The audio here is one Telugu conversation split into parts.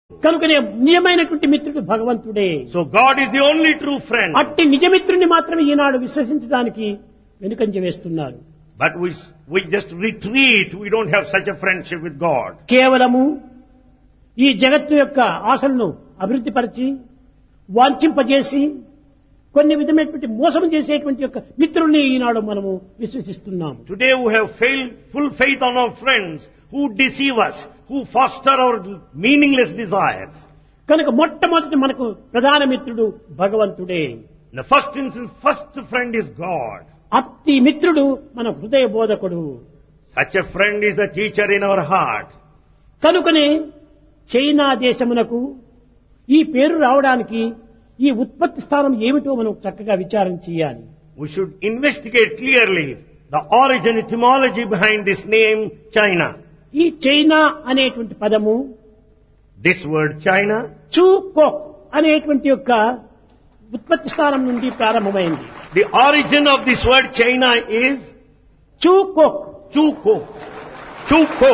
కనుకనే నిజమైనటువంటి మిత్రుడు భగవంతుడే So God is the only true friend. అట్టి నిజమిత్రుని మాత్రమే ఈనాడు విశ్వసించడానికి వెనుకంజ వేస్తున్నారు But we, we just retreat. We don't have such a friendship with God. కేవలము ఈ జగత్తు యొక్క ఆశలను అభివృద్ధి పరిచి వాంఛింపజేసి కొన్ని విధమైనటువంటి మోసం చేసేటువంటి యొక్క మిత్రుల్ని ఈనాడు మనము విశ్వసిస్తున్నాము Today we have failed, full faith on our friends who deceive us, who foster our meaningless desires. కనుక మొట్టమొదటి మనకు ప్రధాన మిత్రుడు భగవంతుడే In the first instance, first friend is God. అతి మిత్రుడు మన హృదయ బోధకుడు Such a friend is the teacher in our heart. కనుకనే చైనా దేశమునకు ఈ పేరు రావడానికి ఈ ఉత్పత్తి స్థానం ఏమిటో మనం చక్కగా విచారం చేయాలి We should investigate clearly the origin, etymology behind this name, China. ఈ చైనా అనేటువంటి పదము This word China చూ కోక్ అనేటువంటి యొక్క ఉత్పత్తి స్థానం నుండి ప్రారంభమైంది The origin of this word China is చూ కోక్ Chuko. Chuko.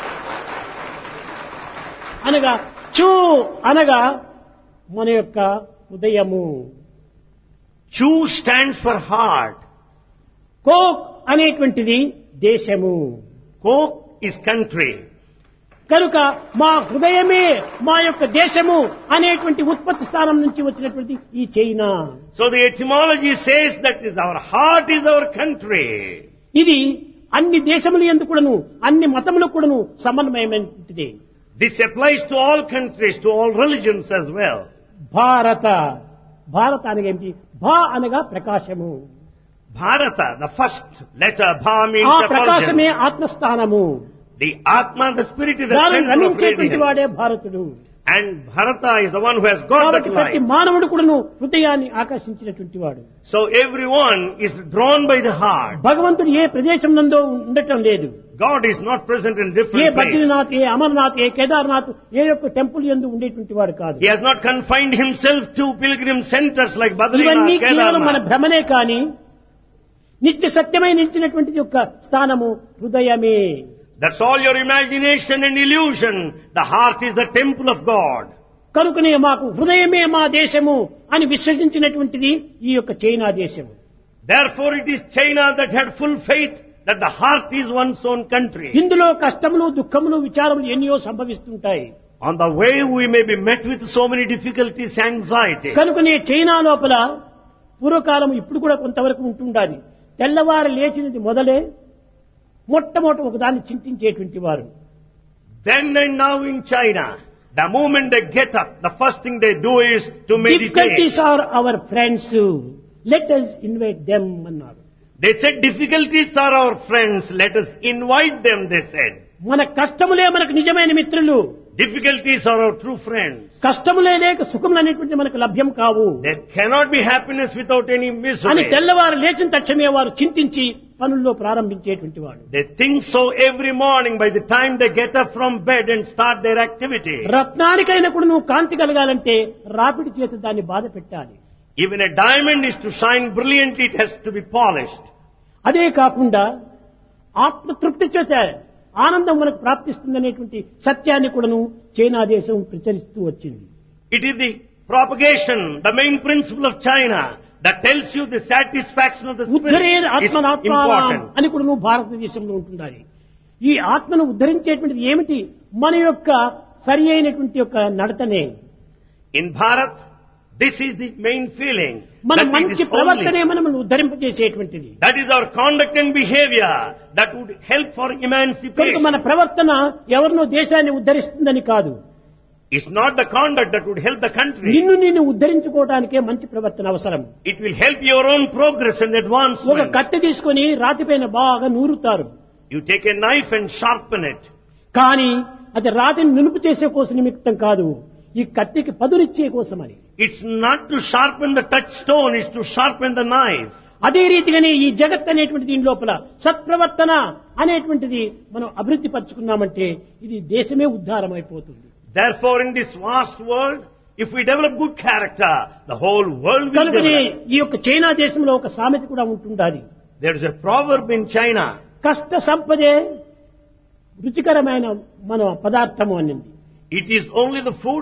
అనగా చూ అనగా మన యొక్క హృదయము Chu stands for heart. కోక్ అనేటువంటిది దేశము Kok is country. కనుక మా హృదయమే మా యొక్క దేశము అనేటువంటి ఉత్పత్తి స్థానం నుంచి వచ్చినటువంటి ఈ China So the etymology says that is our heart is our country. ఇది అన్ని దేశములు ఎందుకు కూడాను అన్ని మతములకు కూడాను సమన్వయమైనటువంటిది This applies to all countries, to all religions as well. భారత భారత అనగా ఏమిటి భా అనగా ప్రకాశము Bharata, the first letter, Bha means ఆ ప్రకాశమే effulgence. ఆత్మస్థానము The Atma, the spirit is the దానిని center of రమించేటువంటి వాడే radiance. భారతుడు And Bharata is the one who has got కాబట్టి that ప్రతి light. మానవుడు కూడాను హృదయాన్ని ఆకర్షించినటువంటి వాడు So everyone is drawn by the heart. భగవంతుడు ఏ ప్రదేశం నందో ఉండటం లేదు God is not present in A different places. Badrinath ఏ అమర్నాథ్ ఏ కేదార్నాథ్ ఏ యొక్క టెంపుల్ ఎందు ఉండేటువంటి వాడు కాదు He has not confined himself to pilgrim centers like ఇవన్నీ Badrinath, కేవలం మన Kedarnath. భ్రమనే కాని నిత్య సత్యమై నిలిచినటువంటి యొక్క స్థానము హృదయమే That's all your imagination and illusion. The heart is the temple of God. కనుకనే మాకు హృదయమే మా దేశము అని విశ్వసించినటువంటిది ఈ యొక్క చైనా దేశము Therefore it is China that had full faith that the heart is one's own country. ఇందులో కష్టములు దుఃఖములు విచారములు ఎన్నో సంభవిస్తుంటాయి On the way we may be met with so many difficulties, anxiety. కనుకనే చైనా లోపల పూర్వకాలం ఇప్పుడు కూడా కొంతవరకు ఉంటుండాలి తెల్లవారు లేచినది మొదలే మొట్టమొదటి ఒకదాన్ని చింతించేటువంటి వారు Then and now in China, the moment they get up, the first thing they do is to meditate. Difficulties are our friends let us invite them అన్నారు They said difficulties are our friends, let us invite them, they said. మన కష్టములే మనకు నిజమైన మిత్రులు Difficulties are our true friends. కష్టములే లేక సుఖములు అనేటువంటి మనకు లభ్యం కావు There cannot be happiness without any అని misery. తెల్లవారు లేచిన తక్షణమే వారు చింతించి పనుల్లో ప్రారంభించేటువంటి వాడు They think so every morning by the time they get up from bed and start their activity. రత్నానికైనా కూడా నువ్వు కాంతి కలగాలంటే రాపిడి చేత దాన్ని బాధ పెట్టాలి Even a diamond is to shine brilliantly, it has to be polished. అదే కాకుండా ఆత్మతృప్తి చేత ఆనందం మనకు ప్రాప్తిస్తుందనేటువంటి సత్యాన్ని కూడాను చైనా దేశం ప్రచరిస్తూ వచ్చింది It is the propagation, the main principle of China that tells you the satisfaction of the ఉద్ధరే spirit is ఆత్మనాత్మానం important. అని కూడా నువ్వు భారతదేశంలో ఉంటుండాలి ఈ ఆత్మను ఉద్ధరించేటువంటిది ఏమిటి మన యొక్క సరి అయినటువంటి యొక్క నడతనే In Bharat, this is the main feeling. మన that it మంచి is ప్రవర్తనే only, మనల్ని ఉద్ధరింపజేసేటువంటిది that is our conduct and behavior that would help for కనుక emancipation. మన ప్రవర్తన ఎవరినో దేశాన్ని ఉద్ధరిస్తుందని కాదు It's not the conduct that would help the country. నిన్ను నిన్ను ఉద్ధరించుకోవడానికే మంచి ప్రవర్తన అవసరం It will help your own progress and ఒక advancement. కత్తి తీసుకొని రాతిపైన బాగా నూరుతారు You take a knife and sharpen it. కానీ అది రాతిని నునుపు చేసే కోసం నిమిత్తం కాదు ఈ కత్తికి పదునిచ్చే కోసమని It's not to sharpen the touchstone, it's to sharpen the knife. అదే రీతిగానే ఈ జగత్ అనేటువంటి దీని లోపల సత్ప్రవర్తన అనేటువంటిది మనం అభివృద్ధి పరుచుకున్నామంటే ఇది దేశమే ఉద్ధారం అయిపోతుంది Therefore, in this vast world, if we develop good character, the whole world will కనుకనే develop. ఈ యొక్క చైనా దేశంలో ఒక సామెత కూడా ఉంటుండాలి There is a proverb in China. కష్ట సంపదే రుచికరమైన మన పదార్థము అనింది It is only the food